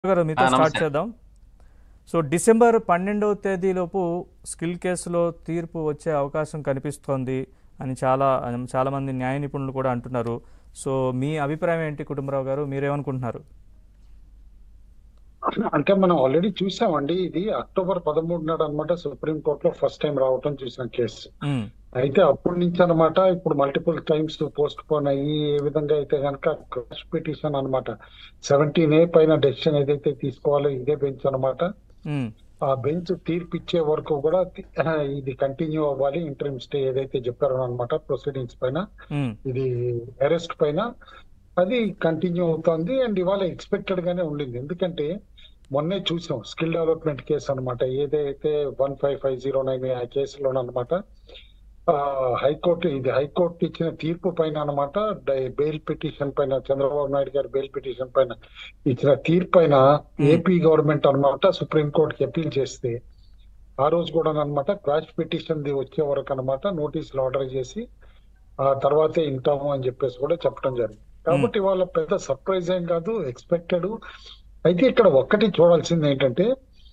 గారు మీతో ఆ, స్టార్ట్ నమస్తే. చేద్దాం సో డిసెంబర్ పన్నెండవ తేదీలోపు స్కిల్ కేసులో తీర్పు వచ్చే అవకాశం కనిపిస్తోంది అని చాలా చాలా మంది న్యాయ నిపుణులు కూడా అంటున్నారు సో మీ అభిప్రాయం ఏంటి కుటుంబరావు గారు మీరేమనుకుంటున్నారు అంటే మనం ఆల్రెడీ చూసామండి ఇది అక్టోబర్ పదమూడు నాడు అనమాట సుప్రీం కోర్టులో ఫస్ట్ టైం రావటం చూసాం కేసు ఉమ్, అయితే అప్పటి నుంచి అనమాట ఇప్పుడు మల్టిపుల్ టైమ్స్ పోస్ట్ పోన్ అయ్యి ఏ విధంగా అయితే కనుక క్రాష్ పిటిషన్ అనమాట సెవెంటీన్ ఏ పైన డెసిషన్ ఏదైతే తీసుకోవాలో ఇదే బెంచ్ అనమాట ఉమ్, ఆ బెంచ్ తీర్పు ఇచ్చే వరకు కూడా తి- ఇది కంటిన్యూ అవ్వాలి ఇంటర్మ్ స్టే ఏదైతే చెప్పారో అనమాట ప్రొసీడింగ్స్ పైన ఉమ్, ఇది అరెస్ట్ పైన అది కంటిన్యూ అవుతుంది అండ్ ఇవాళ ఎక్స్పెక్టెడ్ గానే ఉండింది ఎందుకంటే మొన్నే చూసాం స్కిల్ డెవలప్మెంట్ కేసు అన్నమాట ఏదైతే one five five zero nine ఆ కేసులో అనమాట హైకోర్టు ఇది హైకోర్టు ఇచ్చిన తీర్పు పైన అనమాట బెయిల్ పిటిషన్ పైన చంద్రబాబు నాయుడు గారి బెయిల్ పిటిషన్ పైన ఇచ్చిన తీర్పు పైన ఏపీ గవర్నమెంట్ అన్నమాట సుప్రీం కోర్టుకి అప్పీల్ చేస్తే ఆ రోజు కూడా అనమాట క్రాష్ పిటిషన్ ది వచ్చే వరకు అనమాట నోటీసులు ఆర్డర్ చేసి ఆ తర్వాతే వింటాము అని చెప్పేసి కూడా చెప్పడం జరిగింది కాబట్టి వాళ్ళ పెద్ద సర్ప్రైజ్ ఏం కాదు ఎక్స్పెక్టెడ్ అయితే ఇక్కడ ఒక్కటి చూడాల్సింది ఏంటంటే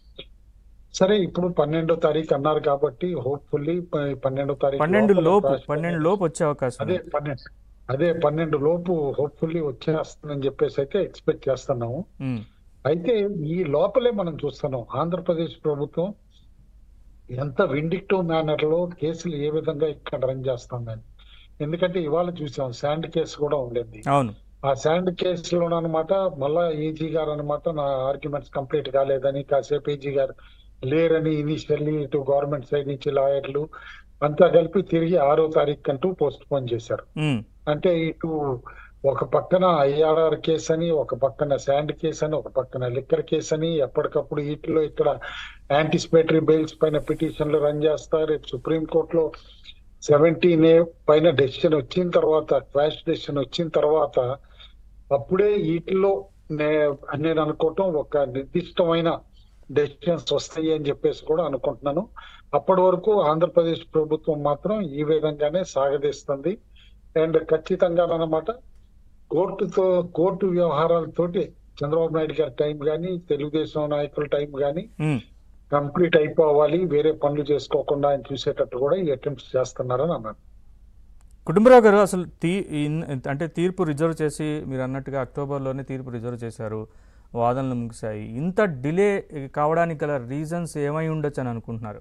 సరే ఇప్పుడు పన్నెండో తారీఖు అన్నారు కాబట్టి హోప్ఫుల్లీ పన్నెండో తారీఖు పన్నెండు లోపల లోపు crash పన్నెండు లోపు వచ్చే అవకాశం అదే ఉంది. పన్నెండు అదే పన్నెండు లోపు హోప్ఫుల్లీ వచ్చేస్తుందని చెప్పేసి అయితే ఎక్స్పెక్ట్ చేస్తున్నాము ఉమ్, అయితే ఈ లోపలే మనం చూస్తున్నాం ఆంధ్రప్రదేశ్ ప్రభుత్వం ఎంత విండిక్టివ్ మేనర్ లో కేసులు ఏ విధంగా ఇక్కడ రన్ చేస్తుందని ఎందుకంటే ఇవాళ చూసాం శాండ్ కేసు కూడా ఉండేది అవును ఆ శాండ్ కేసులో అనమాట మళ్ళా ఏజీ గారు అనమాట నా ఆర్గ్యుమెంట్స్ కంప్లీట్ కాలేదని కాసేపు ఏజీ గారు లేరని ఇనిషియల్లీ ఇటు గవర్నమెంట్ సైడ్ నుంచి లాయర్లు అంతా కలిపి తిరిగి ఆరో తారీఖు అంటూ పోస్ట్ పోన్ చేశారు ఉమ్, అంటే ఇటు ఒక పక్కన ఐఆర్ఆర్ కేసు అని ఒక పక్కన శాండ్ కేసు అని ఒక పక్కన లిక్కర్ కేసు అని ఎప్పటికప్పుడు వీటిలో ఇక్కడ యాంటిసిపేటరీ బెయిల్స్ పైన పిటిషన్లు రన్ చేస్తారు రేపు సుప్రీం కోర్టులో సెవెంటీన్ ఏ పైన డెసిషన్ వచ్చిన తర్వాత క్వాష్ డెసిషన్ వచ్చిన తర్వాత అప్పుడే వీటిలో నే- నేను అనుకోవటం ఒక నిర్దిష్టమైన డెసిషన్స్ వస్తాయి అని చెప్పేసి కూడా అనుకుంటున్నాను అప్పటి వరకు ఆంధ్రప్రదేశ్ ప్రభుత్వం మాత్రం ఈ విధంగానే సాగదీస్తుంది అండ్ ఖచ్చితంగా అన్నమాట కోర్టుతో కోర్టు వ్యవహారాలతోటి చంద్రబాబు నాయుడు గారి టైం కానీ తెలుగుదేశం నాయకుల టైం కానీ ఉమ్. కంప్లీట్ అయిపోవాలి వేరే పనులు చేసుకోకుండా అని చూసేటట్టు కూడా ఈ అటెంప్ట్స్ చేస్తున్నారని అన్నారు కుటుంబరావు గారు అసలు తీ ఇన్- అంటే తీర్పు రిజర్వ్ చేసి మీరు అన్నట్టుగా అక్టోబర్లోనే తీర్పు రిజర్వ్ చేశారు వాదనలు ముగిశాయి ఇంత డిలే కావడానికి గల రీజన్స్ ఏమై ఉండొచ్చు అని అనుకుంటున్నారు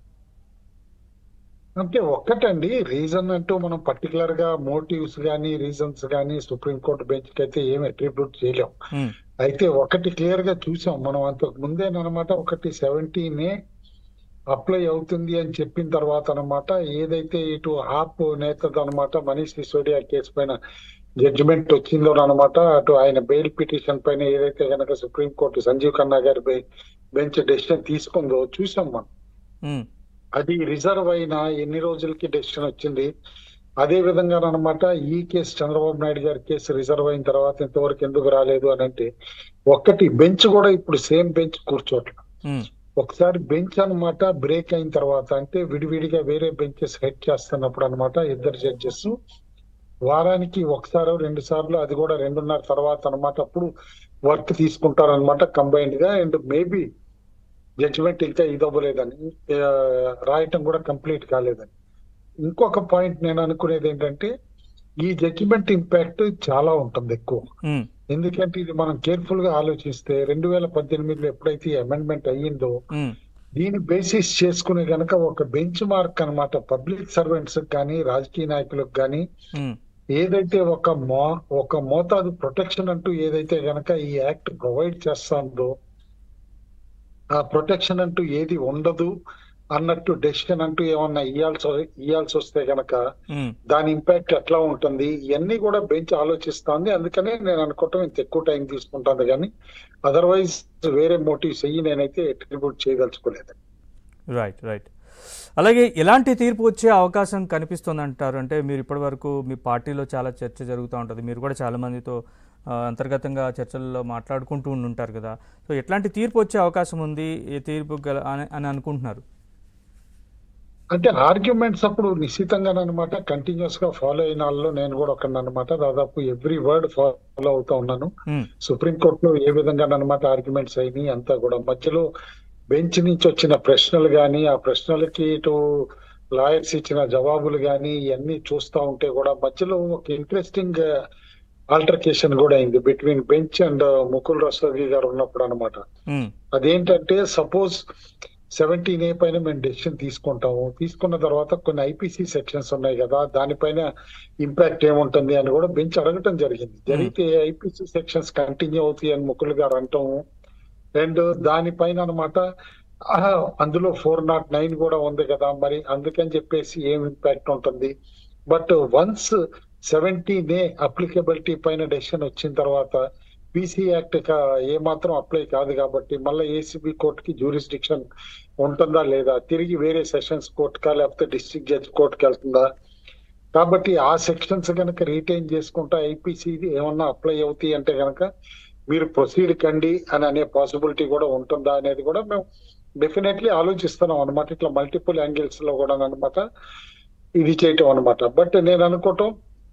అంటే ఒక్కటండి రీజన్ అంటూ మనం పర్టికులర్ గా మోటివ్స్ గానీ రీజన్స్ గానీ సుప్రీంకోర్టు బెంచ్ కి అయితే ఏం అట్రిబ్యూట్ చేయలేం ఉమ్, అయితే ఒకటి క్లియర్ గా చూసాం మనం అంతకు ముందేనమాట ఒకటి సెవెంటీన్ అప్లై అవుతుంది అని చెప్పిన తర్వాత అన్నమాట ఏదైతే ఇటు ఆప్ నేత అనమాట మనీష్ సిసోడియా కేసు పైన జడ్జిమెంట్ వచ్చిందో అనమాట అటు ఆయన బెయిల్ పిటిషన్ పైన ఏదైతే కనుక సుప్రీంకోర్టు సంజీవ్ ఖన్నా గారి బెంచ్ డెసిషన్ తీసుకుందో చూసాం మనం ఉమ్, అది రిజర్వ్ అయిన ఎన్ని రోజులకి డెసిషన్ వచ్చింది అదే విధంగా అనమాట ఈ కేసు చంద్రబాబు నాయుడు గారి కేసు రిజర్వ్ అయిన తర్వాత ఇంతవరకు ఎందుకు రాలేదు అని అంటే ఒక్కటి బెంచ్ కూడా ఇప్పుడు సేమ్ బెంచ్ కూర్చోట్ల ఉమ్, ఒకసారి బెంచ్ అన్నమాట బ్రేక్ అయిన తర్వాత అంటే విడివిడిగా వేరే బెంచెస్ హెడ్ చేస్తున్నప్పుడు అన్నమాట ఇద్దరు జడ్జెస్ వారానికి ఒకసారి రెండు సార్లు అది కూడా రెండున్నర తర్వాత అన్నమాట అప్పుడు వర్క్ తీసుకుంటారన్నమాట కంబైన్డ్ గా అండ్ మేబీ జడ్జిమెంట్ ఇంకా ఇది అవ్వలేదని ఆ, రాయటం కూడా కంప్లీట్ కాలేదని ఇంకొక పాయింట్ నేను అనుకునేది ఏంటంటే ఈ జడ్జిమెంట్ ఇంపాక్ట్ చాలా ఉంటుంది ఎక్కువ ఉమ్, ఎందుకంటే ఇది మనం కేర్ఫుల్ గా ఆలోచిస్తే రెండు వేల పద్దెనిమిదిలో ఎప్పుడైతే అమెండ్మెంట్ అయ్యిందో ఉమ్, దీని బేసిస్ చేసుకునే గనక ఒక బెంచ్ మార్క్ అన్నమాట పబ్లిక్ సర్వెంట్స్ కానీ రాజకీయ నాయకులకు కానీ ఉమ్, ఏదైతే ఒక మో ఒక మోతాదు ప్రొటెక్షన్ అంటూ ఏదైతే గనక ఈ యాక్ట్ ప్రొవైడ్ చేస్తుందో ఆ ప్రొటెక్షన్ అంటూ ఏది ఉండదు అన్నట్టు డెసిషన్ అంటూ ఏమన్నా ఇయ్యాల్సి ఇయ్యాల్సి వస్తే గనక ఉమ్. దాని ఇంపాక్ట్ ఎట్లా ఉంటుంది ఇవన్నీ కూడా బెంచ్ ఆలోచిస్తుంది అందుకనే నేను అనుకోవటం ఇంత ఎక్కువ టైం తీసుకుంటుంది కానీ అదర్వైజ్ వేరే మోటివ్స్ అయ్యి నేనైతే అట్రిబ్యూట్ చేయదలుచుకోలేదు రైట్ రైట్ అలాగే ఎలాంటి తీర్పు వచ్చే అవకాశం కనిపిస్తుంది అంటారు అంటే మీరు ఇప్పటివరకు మీ పార్టీలో చాలా చర్చ జరుగుతూ ఉంటుంది మీరు కూడా చాలా మందితో ఆ, అంతర్గతంగా చర్చల్లో మాట్లాడుకుంటూ ఉండుంటారు కదా సో ఎట్లాంటి తీర్పు వచ్చే అవకాశం ఉంది ఏ తీర్పు గల అని అని అనుకుంటున్నారు అంటే ఆర్గ్యుమెంట్స్ అప్పుడు నిశ్చితంగా అనమాట కంటిన్యూస్ గా ఫాలో అయిన వాళ్ళలో నేను కూడా ఒకనమాట దాదాపు ఎవ్రీ వర్డ్ ఫాలో అవుతా ఉన్నాను ఉమ్, సుప్రీంకోర్టులో ఏ విధంగా అనమాట ఆర్గ్యుమెంట్స్ అయినాయి అంతా కూడా మధ్యలో బెంచ్ నుంచి వచ్చిన ప్రశ్నలు గాని ఆ ప్రశ్నలకి ఇటు లాయర్స్ ఇచ్చిన జవాబులు గాని ఇవన్నీ చూస్తా ఉంటే కూడా మధ్యలో ఒక ఇంట్రెస్టింగ్ ఆల్టర్కేషన్ కూడా అయింది between bench and Mukul Rastogi గారు ఉన్నప్పుడు అనమాట ఉమ్, అదేంటంటే సపోజ్ సెవెంటీన్ ఏ పైన మేము డెసిషన్ తీసుకుంటాము తీసుకున్న తర్వాత కొన్ని ఐపీసీ సెక్షన్స్ ఉన్నాయి కదా దానిపైన ఇంపాక్ట్ ఏముంటుంది అని కూడా బెంచ్ అడగటం జరిగింది జరిగితే ఐపీసీ సెక్షన్స్ కంటిన్యూ అవుతాయి అని ముకుల్ గారు అంటాము అండ్ దానిపైన అనమాట అందులో ఫోర్ నాట్ నైన్ కూడా ఉంది కదా మరి అందుకని చెప్పేసి ఏం ఇంపాక్ట్ ఉంటుంది but once seventeen A applicability పైన డెసిషన్ వచ్చిన తర్వాత పీసీ యాక్ట్ ఏ మాత్రం అప్లై కాదు కాబట్టి మళ్ళీ ఏసీబీ కోర్టుకి జ్యూరిస్డిక్షన్ ఉంటుందా లేదా తిరిగి వేరే సెషన్స్ కోర్టుకా లేకపోతే డిస్ట్రిక్ట్ జడ్జ్ కోర్టుకి వెళ్తుందా కాబట్టి ఆ సెక్షన్స్ కనుక రీటైన్ చేసుకుంటా ఐపీసీ ఏమన్నా అప్లై అవుతాయి అంటే కనుక మీరు ప్రొసీడ్ కండి అని అనే పాసిబిలిటీ కూడా ఉంటుందా అనేది కూడా మేము డెఫినెట్లీ ఆలోచిస్తున్నాం అనమాట ఇట్లా మల్టిపుల్ యాంగిల్స్ లో కూడా అనమాట ఇది చేయటం అనమాట బట్ నేను అనుకోవటం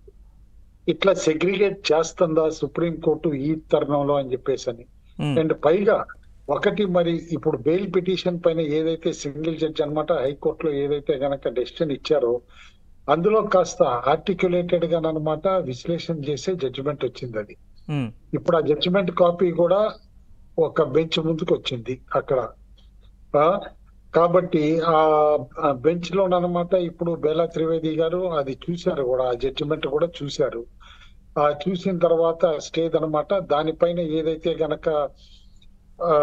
ఇట్లా సెగ్రిగేట్ చేస్తుందా సుప్రీం కోర్టు ఈ తరుణంలో అని చెప్పేసి అని ఉమ్, అండ్ పైగా ఒకటి మరి ఇప్పుడు బెయిల్ పిటిషన్ పైన ఏదైతే సింగిల్ జడ్జ్ అన్నమాట హైకోర్టులో ఏదైతే గనక డెసిషన్ ఇచ్చారో అందులో కాస్త ఆర్టిక్యులేటెడ్ గా అనమాట విశ్లేషణ చేసే జడ్జిమెంట్ వచ్చింది అది ఉమ్, ఇప్పుడు ఆ జడ్జిమెంట్ కాపీ కూడా ఒక బెంచ్ ముందుకు వచ్చింది అక్కడ ఆ, కాబట్టి ఆ బెంచ్ లోనమాట ఇప్పుడు బేలా త్రివేది గారు అది చూశారు కూడా ఆ జడ్జిమెంట్ కూడా చూశారు ఆ చూసిన తర్వాత స్టేజ్ అన్నమాట దానిపైన ఏదైతే గనక ఆ,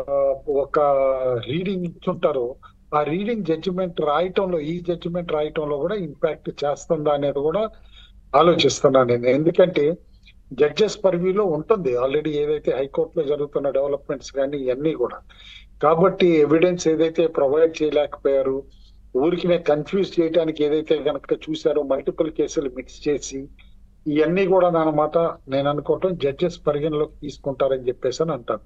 ఒక రీడింగ్ ఇచ్చుంటారో ఆ రీడింగ్ జడ్జిమెంట్ రాయటంలో ఈ జడ్జిమెంట్ రాయటంలో కూడా ఇంపాక్ట్ చేస్తుందా అనేది కూడా ఆలోచిస్తున్నాను నేను ఎందుకంటే జడ్జెస్ పర్వ్యూలో ఉంటుంది ఆల్రెడీ ఏదైతే హైకోర్టులో జరుగుతున్న డెవలప్మెంట్స్ కానీ ఇవన్నీ కూడా కాబట్టి ఎవిడెన్స్ ఏదైతే ప్రొవైడ్ చేయలేకపోయారు ఊరికి కన్ఫ్యూజ్ చేయడానికి ఏదైతే గనక చూశారో మల్టిపుల్ కేసులు మిక్స్ చేసి ఇవన్నీ కూడా అనమాట నేను అనుకోవటం జడ్జెస్ పరిగణలోకి తీసుకుంటారని చెప్పేసి అని అంటాను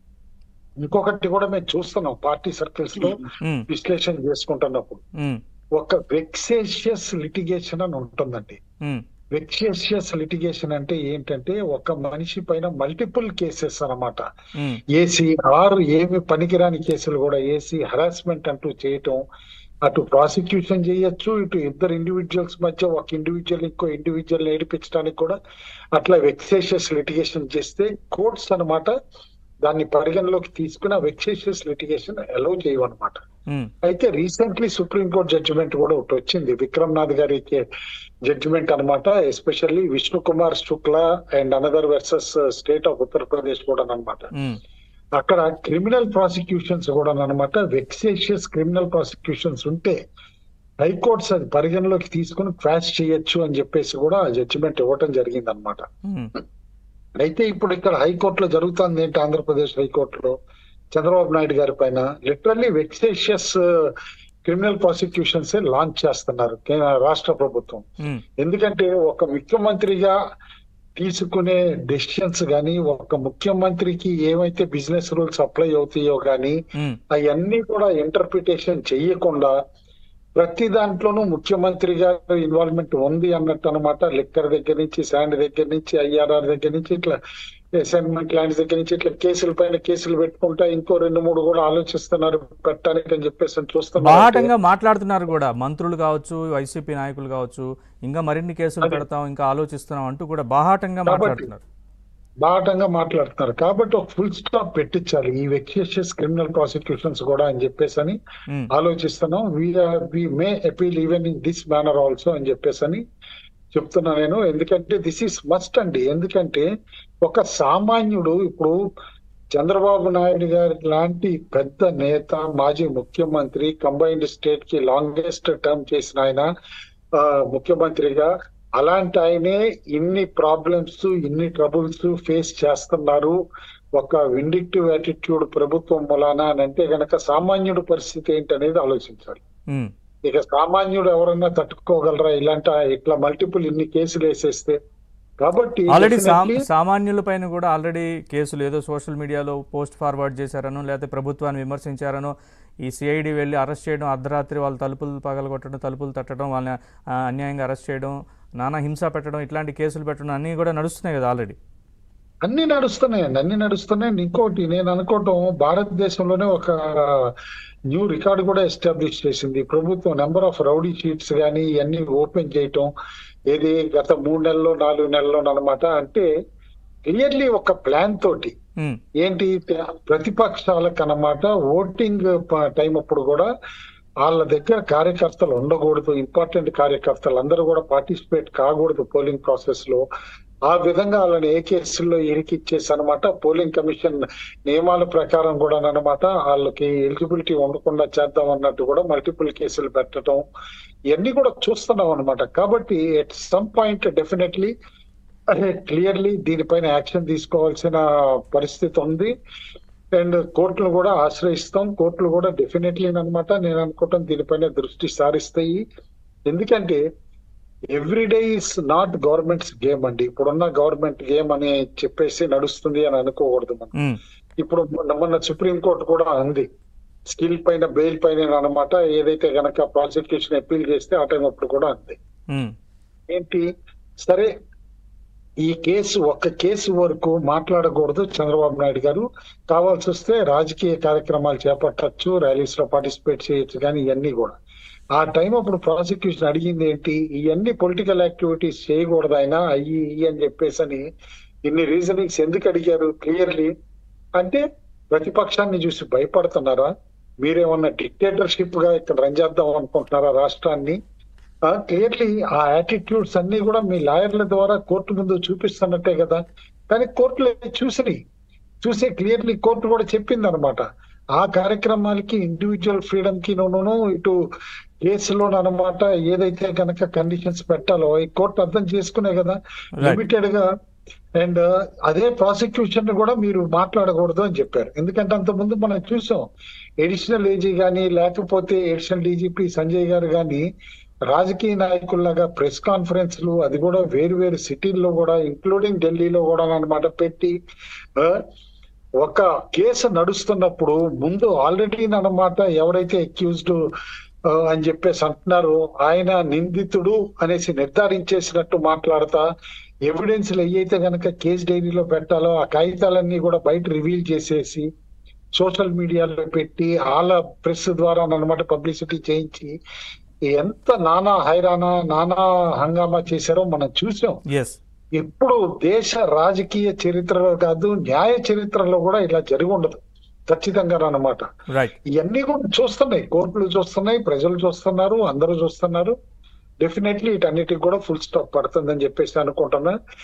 ఇంకొకటి కూడా మేము చూస్తున్నాం పార్టీ సర్కిల్స్ లో ఉమ్, విశ్లేషణ చేసుకుంటున్నప్పుడు ఉమ్, ఒక వెక్సేషియస్ లిటిగేషన్ అని ఉంటుందండి ఉమ్, వెక్సేషియస్ లిటిగేషన్ అంటే ఏంటంటే ఒక మనిషి పైన మల్టిపుల్ కేసెస్ అన్నమాట ఉమ్, ఏసీ ఆరు ఏమి పనికిరాని కేసులు కూడా ఏసీ హరాస్మెంట్ అంటూ చేయటం అటు ప్రాసిక్యూషన్ చేయొచ్చు ఇటు ఇద్దరు ఇండివిజువల్స్ మధ్య ఒక ఇండివిజువల్ ఇంకో ఇండివిజువల్ ఏడిపించడానికి కూడా అట్లా వెక్సేషియస్ లిటిగేషన్ చేస్తే కోర్ట్స్ అన్నమాట దాన్ని పరిగణలోకి తీసుకుని వెక్సేషియస్ లిటిగేషన్ అలౌ చేయవన్నమాట ఉమ్, అయితే రీసెంట్లీ సుప్రీం కోర్ట్ జడ్జిమెంట్ కూడా ఒకటి వచ్చింది విక్రమ్ నాథ్ గారి జడ్జిమెంట్ అన్నమాట especially Vishnu Kumar Shukla and another versus state of Uttar Pradesh కూడా అన్నమాట ఉమ్, అక్కడ క్రిమినల్ ప్రాసిక్యూషన్స్ కూడా అన్నమాట వెక్సేషియస్ క్రిమినల్ ప్రాసిక్యూషన్స్ ఉంటే హైకోర్ట్స్ అది పరిగణలోకి తీసుకుని క్వాష్ చేయొచ్చు అని చెప్పేసి కూడా ఆ జడ్జిమెంట్ ఇవ్వటం జరిగింది అనమాట ఉమ్, అయితే ఇప్పుడు ఇక్కడ హైకోర్టులో జరుగుతుంది ఏంటి ఆంధ్రప్రదేశ్ హైకోర్టులో చంద్రబాబు నాయుడు గారి పైన literally vexatious criminal prosecutions launch చేస్తున్నారు కే- రాష్ట్ర ప్రభుత్వం ఉమ్, ఎందుకంటే ఒక ముఖ్యమంత్రిగా తీసుకునే డెసిషన్స్ గాని ఒక ముఖ్యమంత్రికి ఏమైతే బిజినెస్ రూల్స్ అప్లై అవుతాయో గాని ఉమ్, అవన్నీ కూడా ఇంటర్ప్రిటేషన్ చేయకుండా ప్రతి దాంట్లోనూ ముఖ్యమంత్రి గారు ఇన్వాల్వ్మెంట్ ఉంది అన్నట్టు అనమాట లిక్కర్ దగ్గర నుంచి శాండ్ దగ్గర నుంచి ఐఆర్ఆర్ దగ్గర నుంచి ఇట్లా అసైన్మెంట్ ల్యాండ్స్ దగ్గర నుంచి ఇట్లా కేసుల పైన కేసులు పెట్టుకుంటా ఇంకో రెండు మూడు కూడా ఆలోచిస్తున్నారు పెట్టడానికి అని చెప్పేసి అని చూస్తున్నారు బాహాటంగా మాట్లాడుతున్నారు కూడా మంత్రులు కావచ్చు వైసీపీ నాయకులు కావచ్చు ఇంకా మరిన్ని కేసులు పెడతాం ఇంకా ఆలోచిస్తున్నాం అంటూ కూడా బాహాటంగా కాబట్టి మాట్లాడుతున్నారు బాటంగా మాట్లాడుతున్నారు కాబట్టి ఒక ఫుల్ స్టాప్ పెట్టించాలి ఈ వెక్సేషియస్ క్రిమినల్ ప్రాసిక్యూషన్స్ కూడా అని చెప్పేసి అని ఉమ్, ఆలోచిస్తున్నాం we may appeal even in this manner also అని చెప్పేసి అని చెప్తున్నా నేను ఎందుకంటే దిస్ ఈస్ మస్ట్ అండి ఎందుకంటే ఒక సామాన్యుడు ఇప్పుడు చంద్రబాబు నాయుడు గారి లాంటి పెద్ద నేత మాజీ ముఖ్యమంత్రి కంబైన్డ్ స్టేట్ కి లాంగెస్ట్ టర్మ్ చేసిన ఆయన ఆ, ముఖ్యమంత్రిగా అలాంటి ఆయనే ఇన్ని ప్రాబ్లమ్స్ ఇన్ని ట్రబుల్స్ ఫేస్ చేస్తున్నారు ఒక విండిక్టివ్ యాటిట్యూడ్ ప్రభుత్వం మూలాన అని అంటే గనక సామాన్యుడి పరిస్థితి ఏంటనేది ఆలోచించాలి ఉమ్, ఇక సామాన్యుడు ఎవరన్నా తట్టుకోగలరా ఇలాంటి ఇట్లా మల్టిపుల్ ఇన్ని కేసులు వేసేస్తే కాబట్టి ఆల్రెడీ definitely సామాన్యుల పైన కూడా ఆల్రెడీ కేసులు ఏదో సోషల్ మీడియాలో పోస్ట్ ఫార్వర్డ్ చేశారనో లేకపోతే ప్రభుత్వాన్ని విమర్శించారనో ఈ సిఐడి వెళ్ళి అరెస్ట్ చేయడం అర్ధరాత్రి వాళ్ళ తలుపులు పగలగొట్టడం తలుపులు తట్టడం వాళ్ళని ఆ, అన్యాయంగా అరెస్ట్ చేయడం నానా హింస పెట్టడం ఇట్లాంటి కేసులు పెట్టడం అన్నీ కూడా నడుస్తున్నాయి కదా ఆల్రెడీ అన్ని నడుస్తున్నాయండి అన్ని నడుస్తున్నాయి ఇంకోటి నేను అనుకోవటం భారతదేశంలోనే ఒక న్యూ రికార్డు కూడా ఎస్టాబ్లిష్ చేసింది ప్రభుత్వం నెంబర్ ఆఫ్ రౌడీ షీట్స్ కానీ ఇవన్నీ ఓపెన్ చేయటం ఏది గత మూడు నెలల్లో నాలుగు నెలల్లో అనమాట అంటే క్లియర్లీ ఒక ప్లాన్ తోటి ఉమ్, ఏంటి ప్రతిపక్షాలకు అన్నమాట ఓటింగ్ టైం అప్పుడు కూడా వాళ్ళ దగ్గర కార్యకర్తలు ఉండకూడదు ఇంపార్టెంట్ కార్యకర్తలు అందరూ కూడా పార్టిసిపేట్ కాకూడదు పోలింగ్ ప్రాసెస్ లో ఆ విధంగా వాళ్ళని ఏ కేసుల్లో ఇరికిచ్చేసి అనమాట పోలింగ్ కమిషన్ నియమాల ప్రకారం కూడా అనమాట వాళ్ళకి ఎలిజిబిలిటీ ఉండకుండా చేద్దాం అన్నట్టు కూడా మల్టిపుల్ కేసులు పెట్టడం ఇవన్నీ కూడా చూస్తున్నాం అనమాట కాబట్టి at some point definitely clearly దీనిపైన యాక్షన్ తీసుకోవాల్సిన పరిస్థితి ఉంది అండ్ కోర్టులు కూడా ఆశ్రయిస్తాం కోర్టులు కూడా డెఫినెట్లీ అనమాట నేను అనుకుంటాం దీనిపైన దృష్టి సారిస్తాయి ఎందుకంటే everyday is not government's game అండి ఇప్పుడున్న గవర్నమెంట్ గేమ్ అని చెప్పేసి నడుస్తుంది అని అనుకోకూడదు మనం ఉమ్, ఇప్పుడు మొన్న మొన్న సుప్రీం కోర్టు కూడా అంది స్కిల్ పైన బెయిల్ పైన అనమాట ఏదైతే గనక ప్రాసిక్యూషన్ అప్పీల్ చేస్తే ఆ టైం అప్పుడు కూడా అంది ఉమ్, ఏంటి సరే ఈ కేసు ఒక్క కేసు వరకు మాట్లాడకూడదు చంద్రబాబు నాయుడు గారు కావాల్సి వస్తే రాజకీయ కార్యక్రమాలు చేపట్టచ్చు ర్యాలీస్ లో పార్టిసిపేట్ చేయొచ్చు కానీ ఇవన్నీ కూడా ఆ టైం అప్పుడు ప్రాసిక్యూషన్ అడిగింది ఏంటి ఇవన్నీ పొలిటికల్ యాక్టివిటీస్ చేయకూడదు ఆయన అయ్యి ఇయ్యి అని చెప్పేసి అని ఇన్ని రీజనింగ్స్ ఎందుకు అడిగారు క్లియర్లీ అంటే ప్రతిపక్షాన్ని చూసి భయపడుతున్నారా మీరేమన్నా డిక్టేటర్షిప్ గా ఇక్కడ రన్ చేద్దాం అనుకుంటున్నారా రాష్ట్రాన్ని క్లియర్లీ ఆ యాటిట్యూడ్స్ అన్ని కూడా మీ లాయర్ల ద్వారా కోర్టు ముందు చూపిస్తున్నట్టే కదా కానీ కోర్టులు చూసినాయి చూసే క్లియర్లీ కోర్టు కూడా చెప్పింది అనమాట ఆ కార్యక్రమాలకి ఇండివిజువల్ ఫ్రీడమ్ కి నూనెను ఇటు కేసులో అనమాట ఏదైతే కనుక కండిషన్స్ పెట్టాలో ఈ కోర్టు అర్థం చేసుకునే కదా Right. లిమిటెడ్ గా అండ్ అదే ప్రాసిక్యూషన్ కూడా మీరు మాట్లాడకూడదు అని చెప్పారు ఎందుకంటే అంత ముందు మనం చూసాం ఎడిషనల్ ఏజీ గానీ లేకపోతే ఎడిషనల్ డీజీపీ సంజయ్ గారు గాని రాజకీయ నాయకుల్లాగా ప్రెస్ కాన్ఫరెన్స్లు అది కూడా వేరు వేరు సిటీల్లో కూడా ఇంక్లూడింగ్ ఢిల్లీలో కూడా అన్నమాట పెట్టి ఆ, ఒక కేసు నడుస్తున్నప్పుడు ముందు ఆల్రెడీ అన్నమాట ఎవరైతే అక్యూజ్డ్ అని చెప్పేసి అంటున్నారో ఆయన నిందితుడు అనేసి నిర్ధారించేసినట్టు మాట్లాడతా ఎవిడెన్స్లు ఏవైతే గనక కేసు డైరీలో పెట్టాలో ఆ కాగితాలన్నీ కూడా బయట రివీల్ చేసేసి సోషల్ మీడియాలో పెట్టి వాళ్ళ ప్రెస్ ద్వారా అన్నమాట పబ్లిసిటీ చేయించి ఎంత నానా హైరానా నానా హంగామా చేశారో మనం చూసాం ఎస్ ఎప్పుడు దేశ రాజకీయ చరిత్రలో కాదు న్యాయ చరిత్రలో కూడా ఇలా జరిగి ఉండదు ఖచ్చితంగా అన్నమాట రైట్ ఇవన్నీ కూడా చూస్తున్నాయి కోర్టులు చూస్తున్నాయి ప్రజలు చూస్తున్నారు అందరూ చూస్తున్నారు డెఫినెట్లీ వీటన్నిటికి కూడా ఫుల్ స్టాప్ పడుతుందని చెప్పేసి అనుకుంటున్నా